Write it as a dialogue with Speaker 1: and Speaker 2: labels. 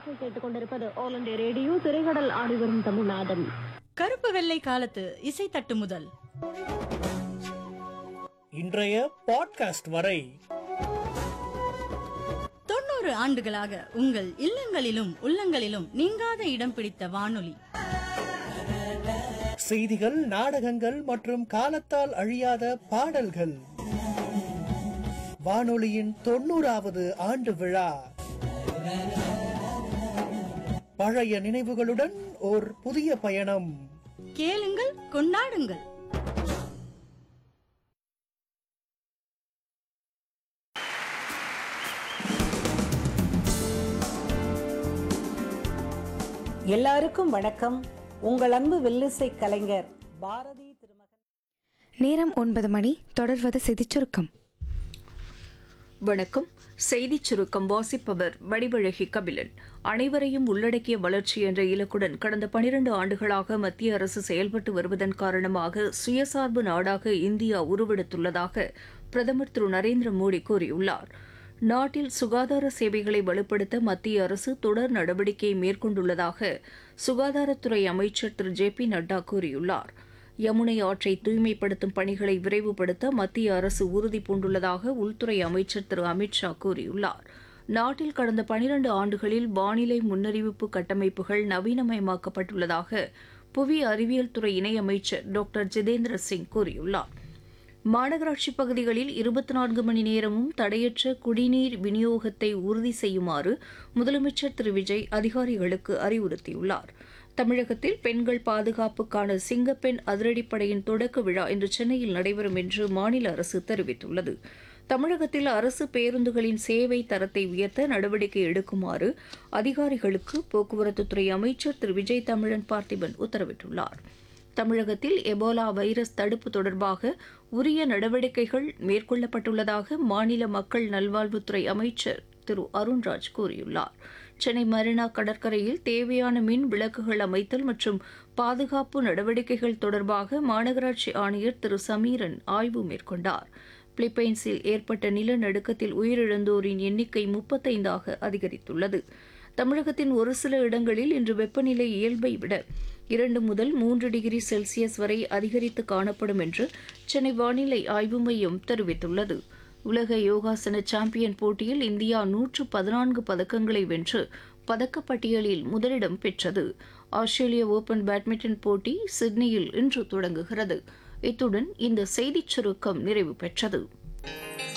Speaker 1: நீங்கள் கேட்டுக்கொண்டிருப்பது all India radio திரைக்கடல் ஆடி வரும் தமிழ்நாதன்
Speaker 2: கருப்பு வெள்ளை காலத்து இசை தட்டு முதல்
Speaker 3: இன்றைய பாட்காஸ்ட் வரை
Speaker 2: தொண்ணூறு ஆண்டுகளாக உங்கள் இல்லங்களிலும் உள்ளங்களிலும் நீங்காத இடம் பிடித்த வானொலி
Speaker 3: செய்திகள் நாடகங்கள் மற்றும் காலத்தால் அழியாத பாடல்கள் வானொலியின் தொண்ணூறாவது ஆண்டு விழா பழைய நினைவுகளுடன் ஓர் புதிய பயணம்
Speaker 2: கேளுங்கள் கொண்டாடுங்கள்
Speaker 4: எல்லாருக்கும் வணக்கம் உங்கள் அன்பு வில்லிசை கலைஞர் பாரதி திருமகன்
Speaker 5: நேரம் ஒன்பது மணி தொடர்வது செய்திச் சுருக்கம்
Speaker 6: வணக்கம் செய்திச் சுருக்கம் வாசிப்பவர் வடிவழகி கபிலன் அனைவரையும் உள்ளடக்கிய வளர்ச்சி என்ற இலக்குடன் கடந்த பனிரண்டு ஆண்டுகளாக மத்திய அரசு செயல்பட்டு வருவதன் காரணமாக சுயசார்பு நாடாக இந்தியா உருவெடுத்துள்ளதாக பிரதமர் திரு நரேந்திர மோடி கூறியுள்ளார் நாட்டில் சுகாதார சேவைகளை வலுப்படுத்த மத்திய அரசு தொடர் நடவடிக்கை மேற்கொண்டுள்ளதாக சுகாதாரத்துறை அமைச்சர் திரு ஜே பி நட்டா கூறியுள்ளார் யமுனை ஆற்றை தூய்மைப்படுத்தும் பணிகளை விரைவுபடுத்த மத்திய அரசு உறுதி பூண்டுள்ளதாக உள்துறை அமைச்சர் திரு அமித்ஷா கூறியுள்ளார் நாட்டில் கடந்த பனிரண்டு ஆண்டுகளில் வானிலை முன்னறிவிப்பு கட்டமைப்புகள் நவீனமயமாக்கப்பட்டுள்ளதாக புவி அறிவியல் துறை இணையமைச்சர் டாக்டர் ஜிதேந்திர சிங் கூறியுள்ளார் மாநகராட்சி பகுதிகளில் இருபத்தி நான்கு மணி நேரமும் தடையற்ற குடிநீர் விநியோகத்தை உறுதி செய்யுமாறு முதலமைச்சர் திரு விஜய் அதிகாரிகளுக்கு அறிவுறுத்தியுள்ளார் தமிழகத்தில் பெண்கள் பாதுகாப்புக்கான சிங்கப்பெண் அதிரடிப்படையின் தொடக்க விழா இன்று சென்னையில் நடைபெறும் என்று மாநில அரசு தெரிவித்துள்ளது தமிழகத்தில் அரசு பேருந்துகளின் சேவை தரத்தை உயர்த்த நடவடிக்கை எடுக்குமாறு அதிகாரிகளுக்கு போக்குவரத்துத்துறை அமைச்சர் திரு விஜய் தமிழன் பார்த்திபன் உத்தரவிட்டுள்ளார் தமிழகத்தில் எபோலா வைரஸ் தடுப்பு தொடர்பாக உரிய நடவடிக்கைகள் மேற்கொள்ளப்பட்டுள்ளதாக மாநில மக்கள் நல்வாழ்வுத்துறை அமைச்சர் திரு அருண்ராஜ் கூறியுள்ளார் சென்னை மெரினா கடற்கரையில் தேவையான மின் விளக்குகள் அமைத்தல் மற்றும் பாதுகாப்பு நடவடிக்கைகள் தொடர்பாக மாநகராட்சி ஆணையர் திரு சமீரன் ஆய்வு மேற்கொண்டார் பிலிப்பைன்ஸில் ஏற்பட்ட நிலநடுக்கத்தில் உயிரிழந்தோரின் எண்ணிக்கை முப்பத்தைந்தாக அதிகரித்துள்ளது தமிழகத்தின் ஒரு சில இடங்களில் இன்று வெப்பநிலை இயல்பை விட இரண்டு முதல் மூன்று டிகிரி செல்சியஸ் வரை அதிகரித்து காணப்படும் என்று சென்னை வானிலை ஆய்வு மையம் தெரிவித்துள்ளது உலக யோகாசன சாம்பியன் போட்டியில் இந்தியா நூற்று பதினான்கு பதக்கங்களை வென்று பதக்கப்பட்டியலில் முதலிடம் பெற்றது ஆஸ்திரேலிய ஓபன் பேட்மிண்டன் போட்டி சிட்னியில் இன்று தொடங்குகிறது இத்துடன் இந்த செய்திச் சுருக்கம் நிறைவு பெற்றது